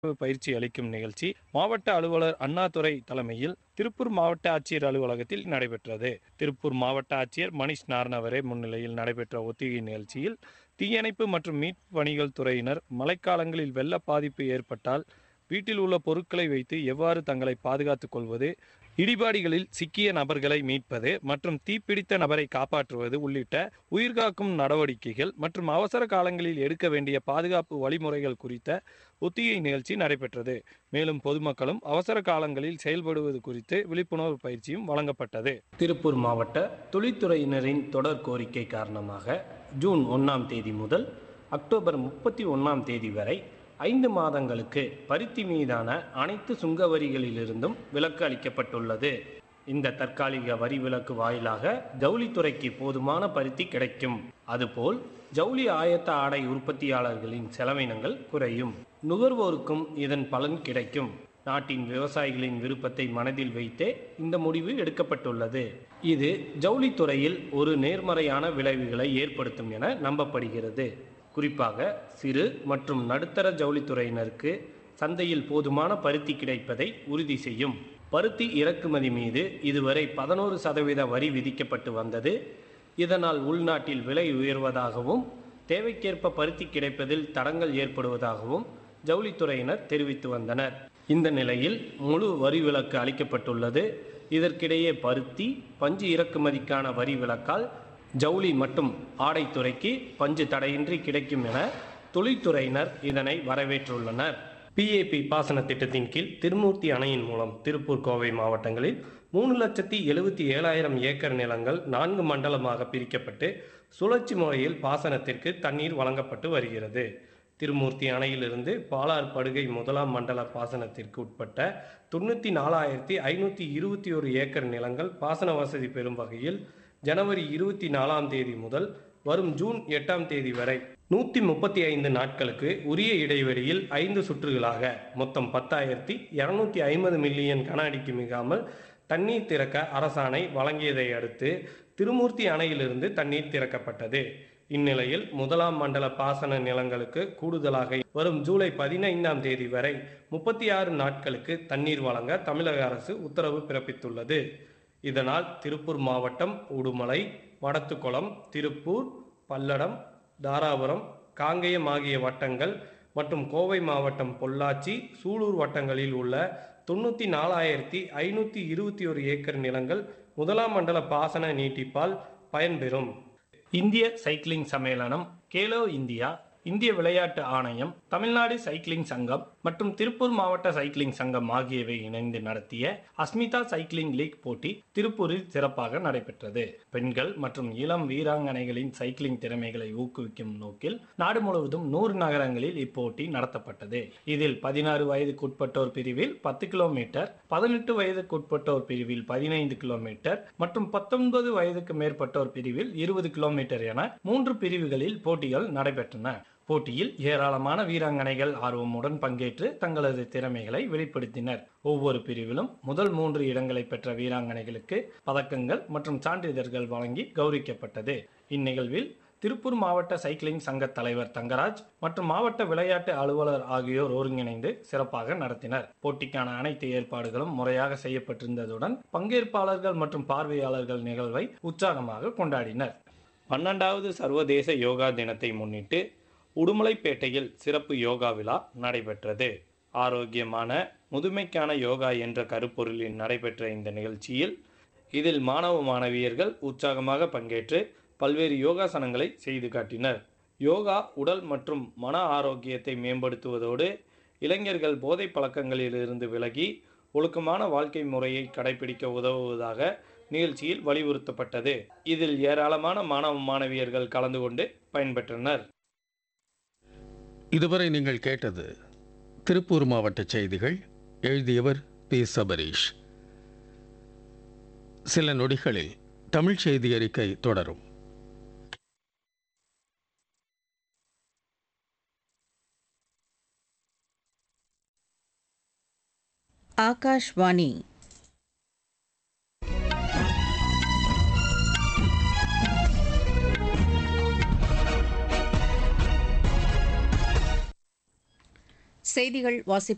பயிற்சி அளிக்கும் நிகழ்ச்சி மாவட்ட அலுவலர் அண்ணாதுரை தலைமையில் திருப்பூர் மாவட்ட ஆட்சியர் அலுவலகத்தில் நடைபெற்றது திருப்பூர் மாவட்ட ஆட்சியர் மணிஷ் நார்னவரே முன்னிலையில் நடைபெற்ற ஒத்திகை நிகழ்ச்சியில் தீயணைப்பு மற்றும் மீட்பு பணிகள் துறையினர் மழைக்காலங்களில் வெள்ள பாதிப்பு ஏற்பட்டால் வீட்டில் உள்ள பொருட்களை வைத்து எவ்வாறு தங்களை பாதுகாத்துக் கொள்வது இடிபாடுகளில் சிக்கிய நபர்களை மீட்பது மற்றும் தீப்பிடித்த நபரை காப்பாற்றுவது உள்ளிட்ட உயிர்காக்கும் நடவடிக்கைகள் மற்றும் அவசர காலங்களில் எடுக்க வேண்டிய பாதுகாப்பு வழிமுறைகள் குறித்த ஒத்திகை நிகழ்ச்சி நடைபெற்றது மேலும் பொதுமக்களும் அவசர காலங்களில் செயல்படுவது குறித்து விழிப்புணர்வு பயிற்சியும் வழங்கப்பட்டது திருப்பூர் மாவட்ட தொழில்துறையினரின் தொடர் கோரிக்கை காரணமாக ஜூன் ஒன்றாம் தேதி முதல் அக்டோபர் முப்பத்தி ஒன்றாம் தேதி வரை ஐந்து மாதங்களுக்கு பருத்தி மீதான அனைத்து சுங்க வரிகளிலிருந்தும் விலக்கு அளிக்கப்பட்டுள்ளது இந்த தற்காலிக வரி விலக்கு வாயிலாக ஜவுளித்துறைக்கு போதுமான பருத்தி கிடைக்கும் அதுபோல் ஜவுளி ஆயத்த ஆடை உற்பத்தியாளர்களின் செலவினங்கள் குறையும் நுகர்வோருக்கும் இதன் பலன் கிடைக்கும் நாட்டின் விவசாயிகளின் விருப்பத்தை மனதில் வைத்தே இந்த முடிவு எடுக்கப்பட்டுள்ளது இது ஜவுளித்துறையில் ஒரு நேர்மறையான விளைவுகளை ஏற்படுத்தும் என நம்பப்படுகிறது குறிப்பாக சிறு மற்றும் நடுத்தர ஜவுளித்துறையினருக்கு சந்தையில் போதுமான பருத்தி கிடைப்பதை உறுதி செய்யும் பருத்தி இறக்குமதி மீது இதுவரை பதினோரு சதவீத வரி விதிக்கப்பட்டு வந்தது இதனால் உள்நாட்டில் விலை உயர்வதாகவும் தேவைக்கேற்ப பருத்தி கிடைப்பதில் தடங்கள் ஏற்படுவதாகவும் ஜவுளித்துறையினர் தெரிவித்து வந்தனர் இந்த நிலையில் முழு வரி விலக்கு அளிக்கப்பட்டுள்ளது இதற்கிடையே பருத்தி பஞ்சு இறக்குமதிக்கான வரி விலக்கால் ஜவுளி மற்றும் ஆடைத்துறைக்கு பஞ்சு தடையின்றி கிடைக்கும் என தொழில்துறையினர் இதனை வரவேற்றுள்ளனர் பிஏபி பாசன திட்டத்தின் கீழ் திருமூர்த்தி அணையின் மூலம் திருப்பூர் கோவை மாவட்டங்களில் மூணு லட்சத்தி எழுபத்தி ஏழாயிரம் ஏக்கர் நிலங்கள் நான்கு மண்டலமாக பிரிக்கப்பட்டு சுழற்சி முறையில் பாசனத்திற்கு தண்ணீர் வழங்கப்பட்டு வருகிறது திருமூர்த்தி அணையிலிருந்து பாலார் படுகை முதலாம் மண்டல பாசனத்திற்கு உட்பட்ட தொண்ணூற்றி நாலாயிரத்தி ஐநூற்றி இருபத்தி ஒரு ஏக்கர் நிலங்கள் பாசன வசதி பெறும் வகையில் ஜனவரி இருபத்தி நாலாம் தேதி முதல் வரும் ஜூன் எட்டாம் தேதி வரை நூற்றி முப்பத்தி ஐந்து நாட்களுக்கு உரிய இடைவெளியில் ஐந்து சுற்றுகளாக மொத்தம் பத்தாயிரத்தி இரநூத்தி ஐம்பது மில்லியன் கன அடிக்கு மிகாமல் தண்ணீர் திறக்க அரசாணை வழங்கியதை அடுத்து திருமூர்த்தி அணையிலிருந்து தண்ணீர் திறக்கப்பட்டது இந்நிலையில் முதலாம் மண்டல பாசன நிலங்களுக்கு கூடுதலாக வரும் ஜூலை பதினைந்தாம் தேதி வரை முப்பத்தி ஆறு நாட்களுக்கு தண்ணீர் வழங்க தமிழக அரசு உத்தரவு பிறப்பித்துள்ளது இதனால் திருப்பூர் மாவட்டம் உடுமலை வடத்துக்குளம் திருப்பூர் பல்லடம் தாராபுரம் காங்கேயம் ஆகிய வட்டங்கள் மற்றும் கோவை மாவட்டம் பொள்ளாச்சி சூலூர் வட்டங்களில் உள்ள தொண்ணூற்றி நாலாயிரத்தி ஐநூற்றி இருபத்தி ஒரு ஏக்கர் நிலங்கள் முதலாம் மண்டல பாசன நீட்டிப்பால் பயன்பெறும் இந்திய சைக்கிளிங் சம்மேளனம் கேலோ இந்தியா இந்திய விளையாட்டு ஆணையம் தமிழ்நாடு சைக்கிளிங் சங்கம் மற்றும் திருப்பூர் மாவட்ட சைக்கிளிங் சங்கம் ஆகியவை இணைந்து நடத்திய அஸ்மிதா சைக்கிளிங் லீக் போட்டி திருப்பூரில் சிறப்பாக நடைபெற்றது பெண்கள் மற்றும் இளம் வீராங்கனைகளின் சைக்கிளிங் திறமைகளை ஊக்குவிக்கும் நோக்கில் நாடு முழுவதும் நூறு நகரங்களில் இப்போட்டி நடத்தப்பட்டது இதில் பதினாறு வயதுக்குட்பட்டோர் பிரிவில் பத்து கிலோமீட்டர் பதினெட்டு வயதுக்குட்பட்டோர் பிரிவில் பதினைந்து கிலோமீட்டர் மற்றும் பத்தொன்பது வயதுக்கு மேற்பட்டோர் பிரிவில் இருபது கிலோமீட்டர் என மூன்று பிரிவுகளில் போட்டிகள் நடைபெற்றன போட்டியில் ஏராளமான வீராங்கனைகள் ஆர்வமுடன் பங்கேற்று தங்களது திறமைகளை வெளிப்படுத்தினர் ஒவ்வொரு பிரிவிலும் முதல் மூன்று இடங்களை பெற்ற வீராங்கனைகளுக்கு பதக்கங்கள் மற்றும் சான்றிதழ்கள் வழங்கி கௌரவிக்கப்பட்டது இந்நிகழ்வில் திருப்பூர் மாவட்ட சைக்கிளிங் சங்க தலைவர் தங்கராஜ் மற்றும் மாவட்ட விளையாட்டு அலுவலர் ஆகியோர் ஒருங்கிணைந்து சிறப்பாக நடத்தினர் போட்டிக்கான அனைத்து ஏற்பாடுகளும் முறையாக செய்யப்பட்டிருந்ததுடன் பங்கேற்பாளர்கள் மற்றும் பார்வையாளர்கள் நிகழ்வை உற்சாகமாக கொண்டாடினர் பன்னெண்டாவது சர்வதேச யோகா தினத்தை முன்னிட்டு உடுமலைப்பேட்டையில் சிறப்பு யோகா விழா நடைபெற்றது ஆரோக்கியமான முதுமைக்கான யோகா என்ற கருப்பொருளில் நடைபெற்ற இந்த நிகழ்ச்சியில் இதில் மாணவ மாணவியர்கள் உற்சாகமாக பங்கேற்று பல்வேறு யோகாசனங்களை செய்து காட்டினர் யோகா உடல் மற்றும் மன ஆரோக்கியத்தை மேம்படுத்துவதோடு இளைஞர்கள் போதை பழக்கங்களிலிருந்து விலகி ஒழுக்கமான வாழ்க்கை முறையை கடைபிடிக்க உதவுவதாக நிகழ்ச்சியில் வலியுறுத்தப்பட்டது இதில் ஏராளமான மாணவ மாணவியர்கள் கலந்து கொண்டு பயன்பெற்றனர் இதுவரை நீங்கள் கேட்டது திருப்பூர் மாவட்ட செய்திகள் எழுதியவர் பி சபரீஷ் சில நொடிகளில் தமிழ் செய்தி அறிக்கை தொடரும் ஆகாஷ்வாணி செய்திகள் வாசிப்பது